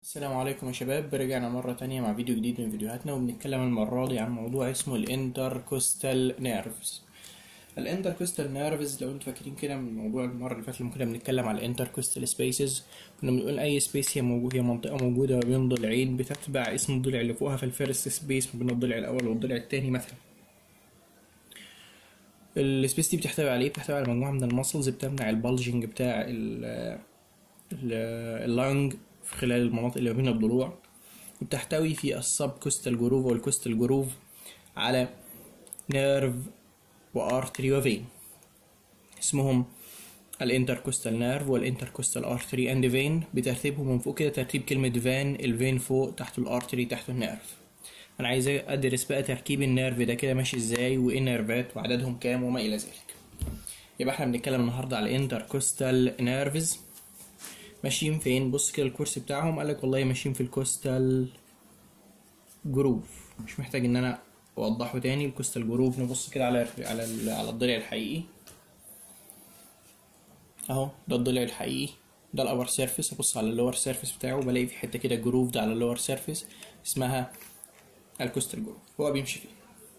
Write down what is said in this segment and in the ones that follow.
السلام عليكم يا شباب رجعنا مرة تانية مع فيديو جديد من فيديوهاتنا وبنتكلم المرة دي عن موضوع اسمه الانتركوستال نيرفز الانتركوستال نيرفز لو انتوا فاكرين كده من موضوع المرة اللي فاتت لما كنا بنتكلم على الانتركوستال سبيسز كنا بنقول اي سبيس هي موجودة هي منطقة موجودة ما بين ضلعين بتتبع اسم الضلع اللي فوقها في الفيرست سبيس ما بين الضلع الأول والضلع التاني مثلا السبيس دي بتحتوي على ايه؟ بتحتوي على مجموعة من المسلز بتمنع البلجنج بتاع ال اللانج في خلال المناطق اللي ما بين الضلوع وبتحتوي في السب كوستال جروف والكوستال جروف على نيرف وارتري وفين اسمهم الانتركوستال نيرف والانتركوستال ارتري اند فين بترتيبهم من فوق كده ترتيب كلمة فان الفين فوق تحت الارتري تحت النيرف انا عايز ادرس بقى تركيب النيرف ده كده ماشي ازاي وايه النيرفات وعددهم كام وما الى ذلك يبقى احنا بنتكلم النهارده على انتركوستال نيرفز ماشيين فين بص كده الكورس بتاعهم قالك والله ماشيين في الكوستال جروف مش محتاج ان انا اوضحه تاني الكوستال جروف نبص كده على على ال- على الضلع الحقيقي اهو ده الضلع الحقيقي ده الابر سيرفيس ابص على اللور سيرفيس بتاعه بلاقي في حته كده جروف ده على اللور سيرفيس اسمها الكوستال جروف هو بيمشي فيه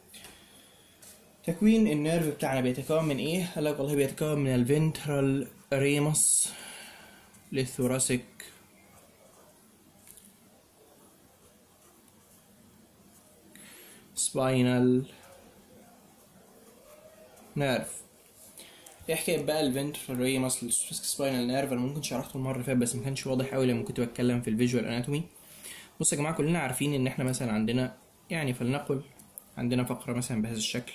تكوين النيرف بتاعنا بيتكون من ايه قال لك والله بيتكون من الفنترال ريمس للثوراسيك سباينال نيرف ايه حكايه بقى الفنترال ريمس للثوراسيك سباينال نيرف انا ممكن شرحته المره اللي فاتت بس ما كانش واضح قوي لما كنت بتكلم في الفيجوال اناتومي بصوا يا جماعه كلنا عارفين ان احنا مثلا عندنا يعني فلنقل عندنا فقره مثلا بهذا الشكل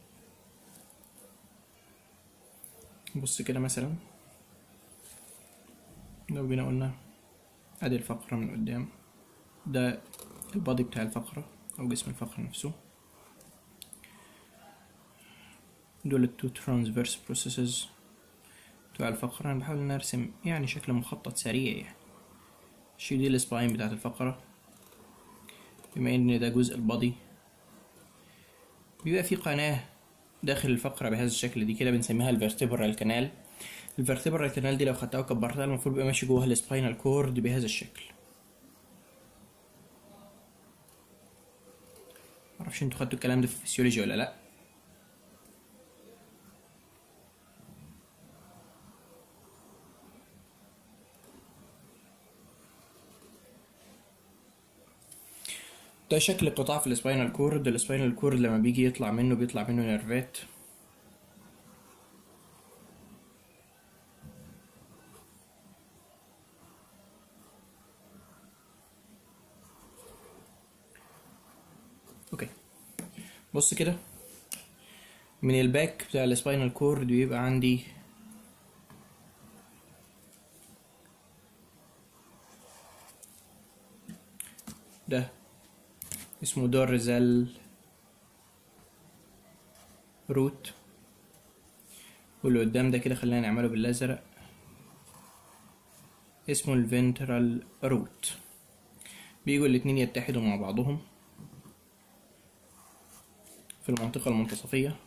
بص كده مثلا لو جينا قلنا ادي الفقرة من قدام ده البادي بتاع الفقرة او جسم الفقرة نفسه دول التو ترانسفيرس بروسيسز بتوع الفقرة انا بحاول ان ارسم يعني شكل مخطط سريع يعني شيل دي السباين بتاعت الفقرة بما ان ده جزء البادي بيبقى في قناة داخل الفقرة بهذا الشكل دي كده بنسميها الفيرتبرال كانال الفرتبرال كانال دي لو خدتها وكبرتها المفروض يبقى ماشي جواها السباينال كورد بهذا الشكل معرفش انتوا خدتوا الكلام ده في الفسيولوجي ولا لا ده شكل قطاع في السباينال كورد السباينال كورد لما بيجي يطلع منه بيطلع منه نيرفات اوكي بص كده من الباك بتاع السباينال كورد بيبقى عندي ده اسمه دورزال روت واللي قدام ده كده خلينا نعمله بالازرق اسمه الفنترال روت بيجوا الاتنين يتحدوا مع بعضهم في المنطقة المنتصفية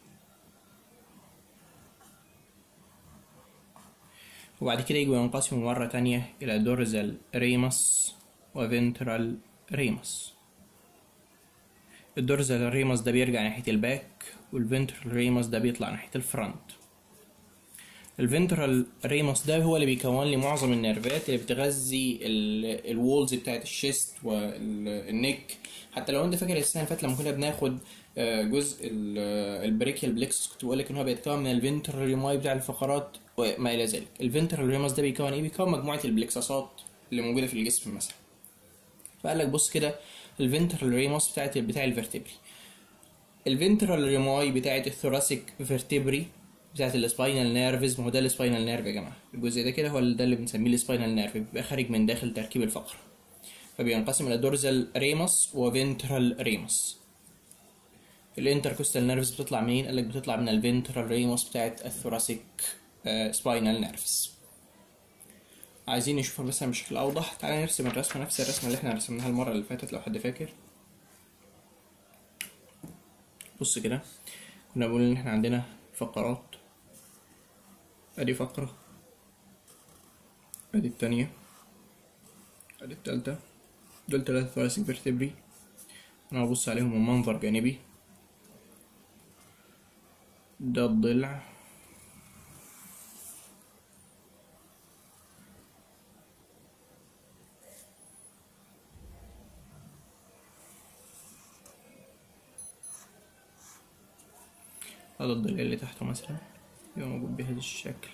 وبعد كده يجوا ينقسموا مرة تانية إلى دورزال ريمس وفنترال ريمس الدورزال ريمس ده بيرجع ناحية الباك والفنترال ريمس ده بيطلع ناحية الفرونت الفنترال ريمس ده هو اللي بيكون لي معظم النيرفات اللي بتغذي الوولز بتاعت الشيست والنك حتى لو انت فاكر السنه اللي فاتت لما كنا بناخد جزء البريكيال بلكسس كنت بقول لك ان هو بيتكون من الفنترال ريماي بتاع الفقرات وما الى ذلك الفنترال ريمس ده بيكون ايه بيكون مجموعه البلكسسات اللي موجوده في الجسم مثلا فقال لك بص كده الفنترال ريمس بتاعت بتاع الفرتبري الفنترال ريماي بتاعت الثوراسيك فيرتبري بتاعت السباينال نيرفز ما هو ده السباينال نيرف يا جماعه الجزء ده كده هو ده اللي بنسميه السباينال نيرف بيبقى خارج من داخل تركيب الفقره فبينقسم الى دورزال ريمس وفنترال ريمس الانتركوستال نيرفز بتطلع منين قال لك بتطلع من الفنترال ريمس بتاعت الثوراسيك سباينال نيرفز عايزين نشوفها مثلا بشكل اوضح تعالى نرسم الرسمه نفس الرسمه اللي احنا رسمناها المره اللي فاتت لو حد فاكر بص كده كنا بنقول ان احنا عندنا فقرات ادي فقرة ادي التانية ادي التالتة دول تلاتة ثوراسيك فيرتبري انا هبص عليهم من منظر جانبي ده الضلع هذا الضلع اللي تحته مثلا يبقى موجود بهذا الشكل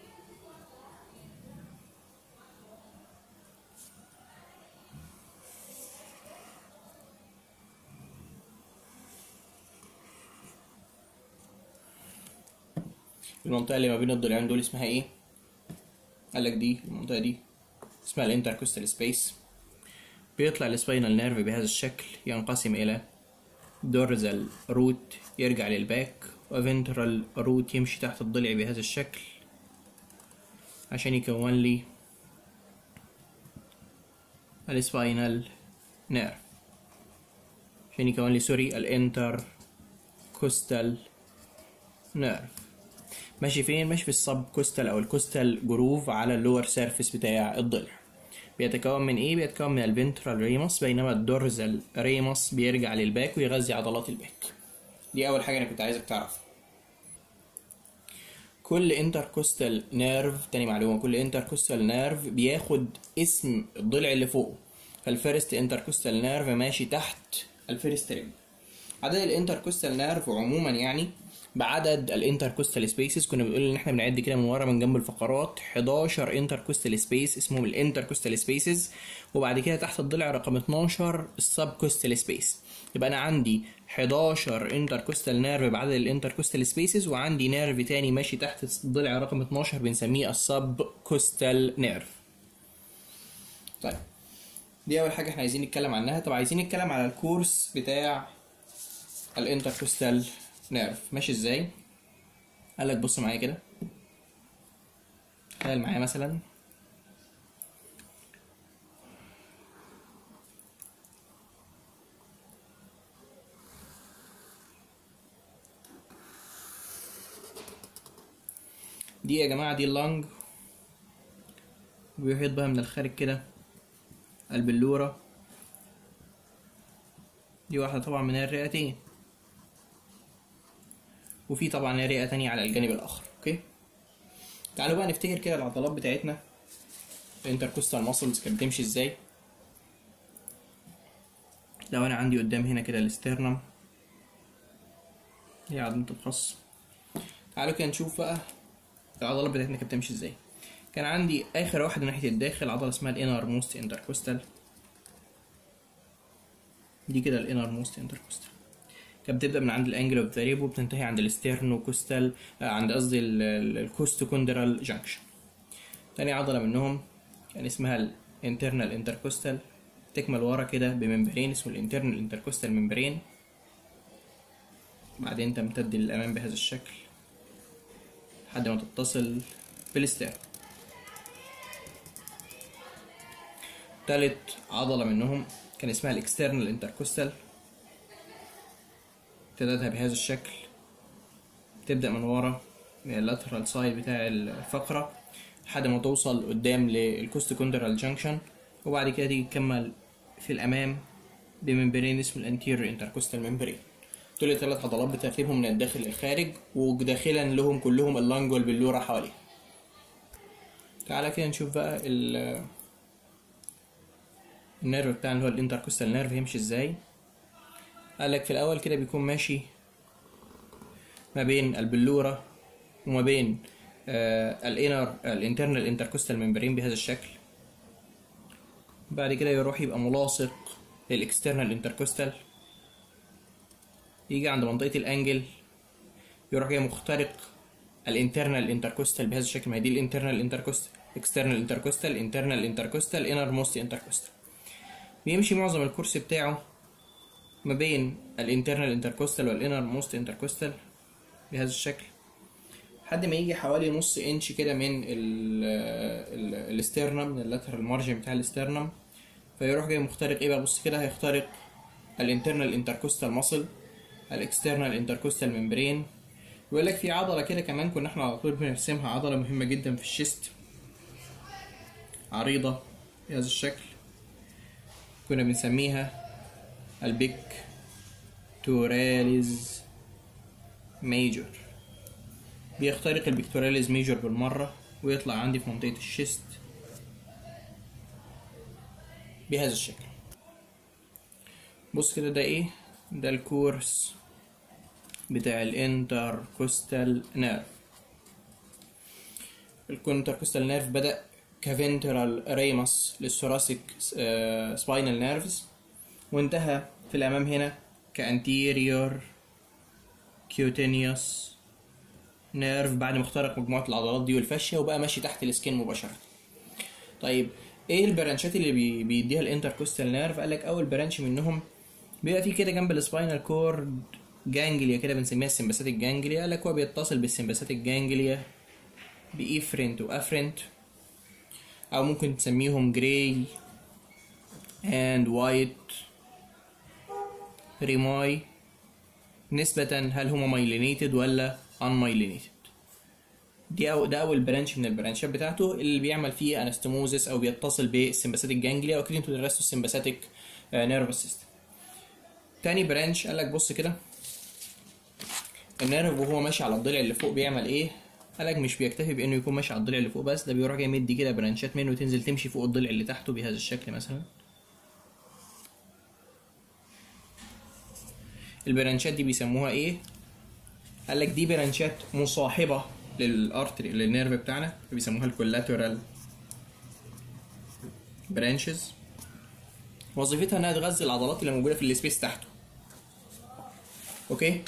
المنطقة اللي ما بين الضلعين دول اسمها ايه؟ قال لك دي المنطقة دي اسمها الانتركوستال سبيس بيطلع السباينال نيرف بهذا الشكل ينقسم إلى دورزال روت يرجع للباك وفنترال روت يمشي تحت الضلع بهذا الشكل عشان يكون لي السباينال نيرف عشان يكون لي سوري الانتر كوستال نيرف ماشي فين ماشي في السب كوستال او الكوستال جروف على اللور سيرفيس بتاع الضلع بيتكون من ايه بيتكون من الفنترال ريموس بينما الدورزال ريموس بيرجع للباك ويغذي عضلات الباك دي اول حاجه انا كنت عايزك تعرفها كل انتركوستال نيرف تاني معلومه كل انتركوستال نيرف بياخد اسم الضلع اللي فوقه فالفيرست انتركوستال نيرف ماشي تحت الفيرست ريب عدد الانتركوستال نيرف عموما يعني بعدد الانتركوستال سبيسز كنا بنقول ان احنا بنعد كده من ورا من جنب الفقرات 11 انتركوستال سبيس اسمهم الانتركوستال سبيسز وبعد كده تحت الضلع رقم 12 السب كوستال سبيس يبقى انا عندي 11 انتركوستال نيرف بعدد الانتركوستال سبيسز وعندي نيرف تاني ماشي تحت الضلع رقم 12 بنسميه السب كوستال نيرف طيب دي اول حاجه احنا عايزين نتكلم عنها طب عايزين نتكلم على الكورس بتاع الانتركوستال نيرف ماشي ازاي قال لك بص معايا كده تخيل معايا مثلا دي يا جماعة دي اللنج ويحيط بها من الخارج كده البلورة دي واحدة طبعا من الرئتين وفي طبعا رئة تانية على الجانب الآخر أوكي تعالوا بقى نفتكر كده العضلات بتاعتنا الانتركوستال ماسلز كانت بتمشي ازاي لو انا عندي قدام هنا كده الاسترنم هي عضلة الخص تعالوا كده نشوف بقى العضلات بتاعتنا كانت بتمشي ازاي كان عندي اخر واحدة ناحية الداخل عضلة اسمها الانر موست انتركوستال دي كده الانر موست انتركوستال كانت بتبدا من عند الانجل اوف ذا ريبو وبتنتهي عند الاسترنو كوستال عند قصدي الكوستوكوندرال جانكشن تاني عضله منهم كان اسمها الانترنال انتركوستال تكمل ورا كده بممبرين اسمه الانترنال انتركوستال ممبرين بعدين تمتد للامام بهذا الشكل لحد ما تتصل بالاسترن تالت عضلة منهم كان اسمها الاكسترنال انتركوستال امتدادها بهذا الشكل تبدأ من ورا من اللاترال سايد بتاع الفقرة لحد ما توصل قدام للكوستوكوندرال جانكشن وبعد كده تيجي تكمل في الأمام بممبرين اسمه الانتيريور انتركوستال ممبرين دول الثلاث عضلات بترتيبهم من الداخل للخارج وداخلا لهم كلهم اللانج والبلورة حواليه تعالى كده نشوف بقى ال النيرف بتاعنا اللي هو الانتركوستال نيرف يمشي ازاي قال لك في الاول كده بيكون ماشي ما بين البلوره وما بين آه الانر الانترنال انتركوستال ممبرين بهذا الشكل بعد كده يروح يبقى ملاصق للاكسترنال انتركوستال يجي عند منطقه الانجل يروح جاي مخترق الانترنال انتركوستال بهذا الشكل ما هي دي الانترنال انتركوستال اكسترنال انتركوستال انترنال انتركوستال انر موست انتركوستال بيمشي معظم الكورس بتاعه ما بين الانترنال انتركوستال والانر موست انتركوستال بهذا الشكل لحد ما يجي حوالي نص انش كده من الاسترنم من اللاترال مارجن بتاع الاسترنم فيروح جاي مخترق ايه بقى بص كده هيخترق الانترنال انتركوستال ماسل الاكسترنال انتركوستال ممبرين يقول لك في عضله كده كمان كنا احنا على طول بنرسمها عضله مهمه جدا في الشيست عريضه بهذا الشكل كنا بنسميها البيك توراليز ميجور بيخترق البيكتوراليز ميجور بالمرة ويطلع عندي في منطقة الشيست بهذا الشكل بص كده ده ايه ده الكورس بتاع الانتركوستال نيرف الانتركوستال نيرف بدأ كفنترال ريمس للثوراسيك سباينال نيرفز وانتهى في الأمام هنا كانتيريور كيوتينيوس نيرف بعد ما اخترق مجموعة العضلات دي والفاشية وبقى ماشي تحت السكين مباشرة طيب ايه البرانشات اللي بي- بيديها الانتركوستال نيرف قال لك اول برانش منهم بيبقى فيه كده جنب السباينال كورد جانجليا كده بنسميها السمباثيك جانجليا قال لك هو بيتصل بالسمباثيك جانجليا بإيفرنت وأفرنت أو ممكن تسميهم جراي and white ريماي نسبة هل هما مايلينيتد ولا unmyelinated دي أو ده أول برانش من البرانشات بتاعته اللي بيعمل فيه انستموزس أو بيتصل بالسمباثيك جانجليا وأكيد انتوا درستوا السمباثيك نيرفس سيستم تاني برانش قال لك بص كده النيرف وهو ماشي على الضلع اللي فوق بيعمل ايه قال لك مش بيكتفي بانه يكون ماشي على الضلع اللي فوق بس ده بيروح جاي مدي كده برانشات منه وتنزل تمشي فوق الضلع اللي تحته بهذا الشكل مثلا البرانشات دي بيسموها ايه قال لك دي برانشات مصاحبه للارتري للنيرف بتاعنا بيسموها الكولاترال برانشز وظيفتها انها تغذي العضلات اللي موجوده في السبيس تحته اوكي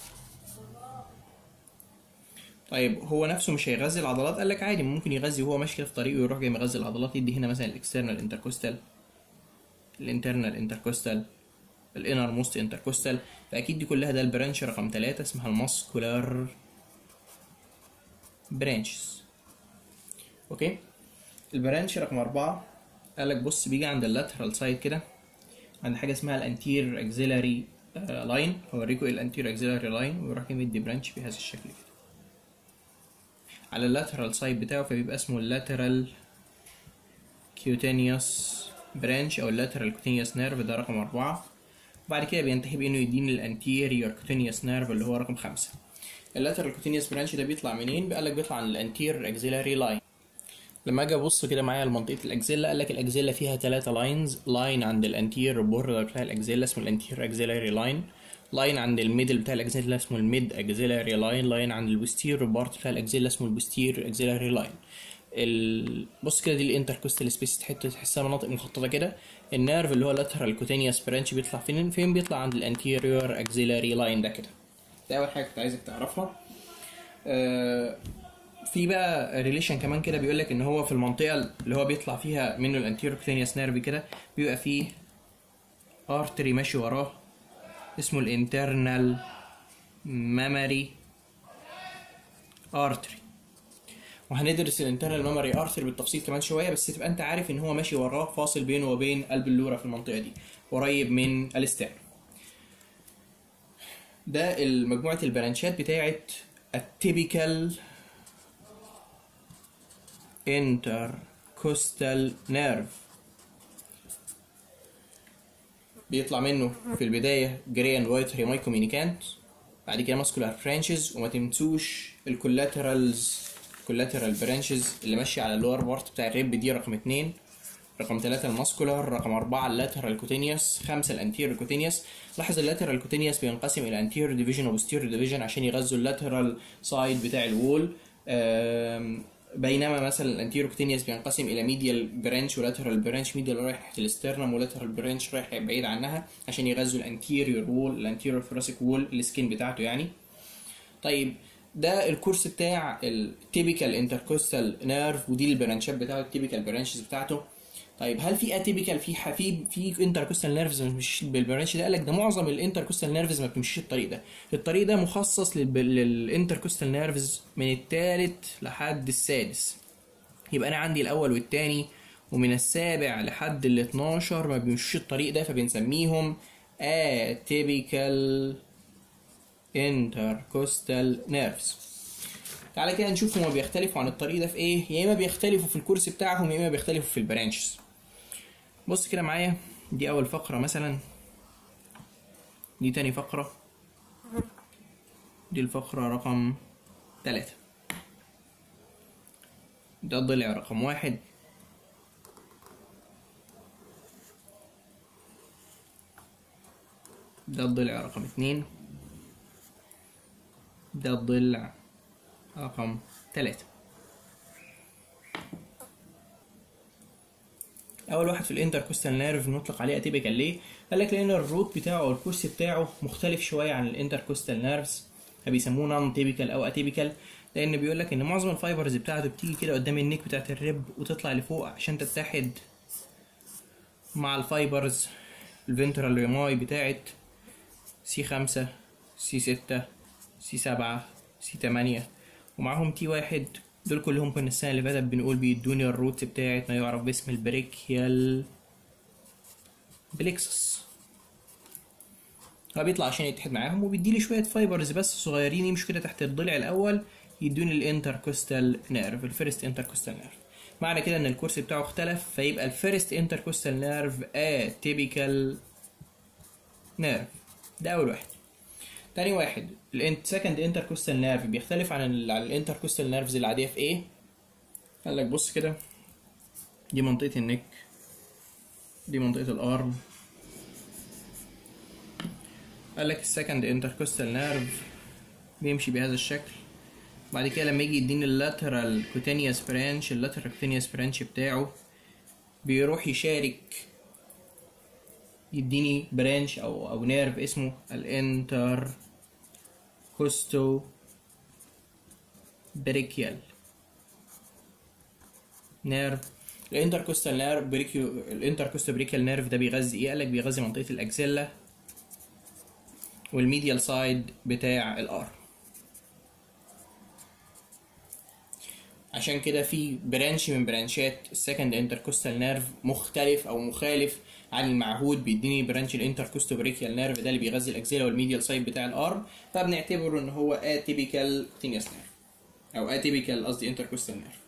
طيب هو نفسه مش هيغذي العضلات قال لك عادي ممكن يغذي وهو ماشي كده في طريقه ويروح جاي مغذي العضلات يدي هنا مثلا الاكسترنال انتركوستال الانترنال انتركوستال الانر موست انتركوستال فاكيد دي كلها ده البرانش رقم ثلاثة اسمها الماسكولار برانشز اوكي البرانش رقم أربعة قال لك بص بيجي عند اللاترال سايد كده عند حاجة اسمها الانتير اكزيلاري لاين هوريكم ايه الانتير اكزيلاري لاين ويروح جاي مدي برانش بهذا الشكل كده على اللاترال سايد بتاعه فبيبقى اسمه اللاترال كيوتينيوس برانش او اللاترال كوتينيوس نيرف ده رقم أربعة بعد كده بينتهي بانه يديني الانتيريور كوتينيوس نيرف اللي هو رقم خمسة اللاترال كوتينيوس برانش ده بيطلع منين؟ قال لك بيطلع عن الانتير اكزيلاري لاين لما اجي ابص كده معايا لمنطقه الاكزيلا قال لك الاكزيلا فيها ثلاثه لاينز لاين عند الانتير بوردر بتاع الاكزيلا اسمه الانتير اكزيلاري لاين لاين عند الميدل بتاع الاكزيلا اسمه الميد اكزيلاري لاين لاين عند البوستير بارت بتاع الاكزيلا اسمه البوستير اكزيلاري لاين ال... بص كده دي الانتركوستال سبيس تحت تحسها مناطق مخططه كده النيرف اللي هو لاترال كوتينيوس برانش بيطلع فين فين بيطلع عند الانتيريور اكزيلاري لاين ده كده ده اول حاجه كنت عايزك تعرفها آه في بقى ريليشن كمان كده بيقول لك ان هو في المنطقه اللي هو بيطلع فيها منه الانتيريور كوتينيوس نيرف كده بيبقى فيه ارتري ماشي وراه اسمه الانترنال ميموري ارتري وهندرس الانترنال ميموري ارتري بالتفصيل كمان شويه بس تبقى انت عارف ان هو ماشي وراه فاصل بينه وبين قلب اللورا في المنطقه دي قريب من الاستعمال ده مجموعه البرانشات بتاعت التيبيكال intercostal nerve بيطلع منه في البداية جري اند وايت ريماي كومينيكانت بعد كده ماسكولار برانشز وما تنسوش الكولاترالز كولاترال برانشز اللي ماشية على اللور بارت بتاع الريب دي رقم اتنين رقم ثلاثة الماسكولار رقم أربعة اللاترال كوتينيوس خمسة الانتير كوتينيوس لاحظ اللاترال كوتينيوس بينقسم إلى انتير ديفيجن وبوستير ديفيجن عشان يغذوا اللاترال سايد بتاع الوول آم، بينما مثلا الانتيرو كوتينيوس بينقسم الى ميديال برانش ولاترال برانش ميديال رايح ناحيه الاسترنم ولاترال برانش رايح بعيد عنها عشان يغذوا الانتيريور وول الانتيريور ثوراسيك وول السكين بتاعته يعني طيب ده الكورس بتاع التيبيكال انتركوستال نيرف ودي البرانشات بتاعته التيبيكال برانشز بتاعته طيب هل في اتيبيكال في ح- في في انتركوستال نيرفز ما بتمشيش بالبرانش ده قال لك ده معظم الانتركوستال نيرفز ما بتمشيش الطريق ده الطريق ده مخصص للب- للانتركوستال نيرفز من الثالث لحد السادس يبقى انا عندي الاول والثاني ومن السابع لحد ال 12 ما بيمشوش الطريق ده فبنسميهم اتيبيكال انتركوستال نيرفز تعالى كده نشوف هما بيختلفوا عن الطريق ده في ايه يا اما بيختلفوا في الكورس بتاعهم يا اما بيختلفوا في البرانشز بص كده معايا دي اول فقرة مثلا دي تاني فقرة دي الفقرة رقم تلاتة ده الضلع رقم واحد ده الضلع رقم اتنين ده الضلع رقم تلاتة اول واحد في الانتركوستال نيرف نطلق عليه اتيبيكال ليه قال لك لان الروت بتاعه او الكرسي بتاعه مختلف شويه عن الانتركوستال نيرفز فبيسموه نون تيبيكال او اتيبيكال لان بيقول لك ان معظم الفايبرز بتاعته بتيجي كده قدام النيك بتاعت الرب وتطلع لفوق عشان تتحد مع الفايبرز الفنترال ريماي بتاعت سي خمسة سي ستة سي سبعة سي تمانية ومعاهم تي واحد دول كلهم كنا السنة اللي فاتت بنقول بيدوني الروت بتاعت ما يعرف باسم البريكيال بليكسس هو بيطلع عشان يتحد معاهم وبيديلي شوية فايبرز بس صغيرين يمشوا كده تحت الضلع الأول يدوني الانتركوستال نيرف الفيرست انتركوستال نيرف معنى كده ان الكورس بتاعه اختلف فيبقى الفيرست انتركوستال نيرف اتيبيكال نيرف ده اول واحد تاني واحد الانت سكند انتركوستال نيرف بيختلف عن ال عن الانتركوستال نيرفز العاديه في ايه قال لك بص كده دي منطقه النك دي منطقه الارم قال لك السكند انتركوستال نيرف بيمشي بهذا الشكل بعد كده لما يجي يديني اللاترال كوتينيوس برانش اللاترال كوتينيوس برانش بتاعه بيروح يشارك يديني برانش او او نيرف اسمه الانتر كوستو بريكيال نيرف الانتركوستال نيرف بريكيو الانتركوستو بريكيال نيرف ده بيغذي ايه؟ قالك بيغذي منطقة الاكزيلا والميديال سايد بتاع الار عشان كده في برانش من برانشات السكند انتركوستال نيرف مختلف او مخالف عن المعهود بيديني برانش الانتركوستو بريكيال نيرف ده اللي بيغذي الاكزيلا والميديال سايد بتاع الارم فبنعتبره ان هو اتيبيكال كوتينيوس نيرف او اتيبيكال قصدي انتركوستال نيرف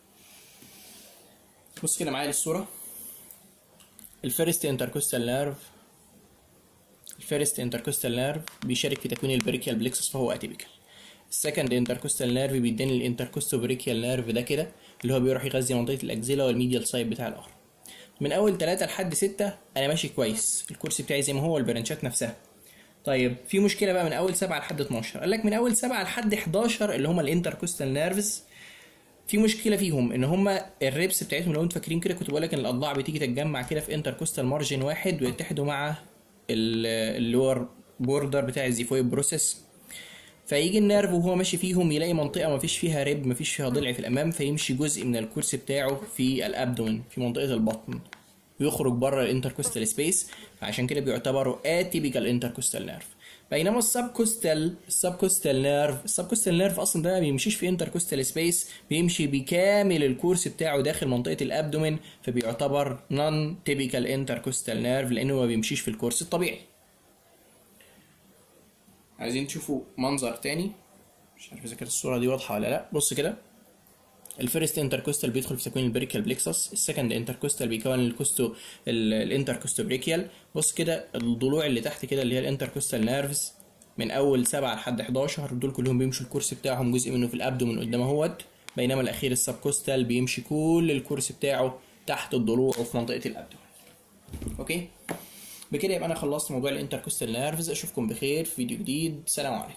بص كده معايا للصوره الفيرست انتركوستال نيرف الفيرست انتركوستال نيرف بيشارك في تكوين البريكيال بليكسس فهو اتيبيكال السكند انتركوستال نيرف بيديني الانتركوستو بريكيال نيرف ده كده اللي هو بيروح يغذي منطقه الاكزيلا والميديال سايد بتاع الارم من اول 3 لحد 6 انا ماشي كويس الكرسي بتاعي زي ما هو البرانشات نفسها طيب في مشكله بقى من اول 7 لحد 12 قال لك من اول 7 لحد 11 اللي هم الانتركوستال نيرفز في مشكله فيهم ان هم الريبس بتاعتهم لو انتوا فاكرين كده كنت بقول لك ان الاضلاع بتيجي تتجمع كده في انتركوستال مارجن واحد ويتحدوا مع اللور بوردر بتاع الزيفويد بروسيس فيجي النيرف وهو ماشي فيهم يلاقي منطقه ما فيش فيها ريب ما فيش فيها ضلع في الامام فيمشي جزء من الكرسي بتاعه في الابدومن في منطقه البطن ويخرج بره الانتركوستال سبيس فعشان كده بيعتبروا اتيبيكال انتركوستال نيرف بينما السبكوستال السبكوستال نيرف السبكوستال نيرف اصلا ده ما بيمشيش في انتركوستال سبيس بيمشي بكامل الكورس بتاعه داخل منطقه الابدومن فبيعتبر نون تيبيكال انتركوستال نيرف لانه ما بيمشيش في الكورس الطبيعي عايزين تشوفوا منظر تاني مش عارف اذا كانت الصوره دي واضحه ولا لا بص كده الفيرست انتركوستال بيدخل في تكوين البريكال بليكسس السكند انتركوستال بيكون الكوستو الانتركوستو بريكيال بص كده الضلوع اللي تحت كده اللي هي الانتركوستال نيرفز من اول 7 لحد 11 دول كلهم بيمشوا الكورس بتاعهم جزء منه في الابدومن قدام اهوت بينما الاخير السبكوستال بيمشي كل الكورس بتاعه تحت الضلوع وفي منطقه الابدومن اوكي بكده يبقى انا خلصت موضوع الانتركوستال نيرفز اشوفكم بخير في فيديو جديد سلام عليكم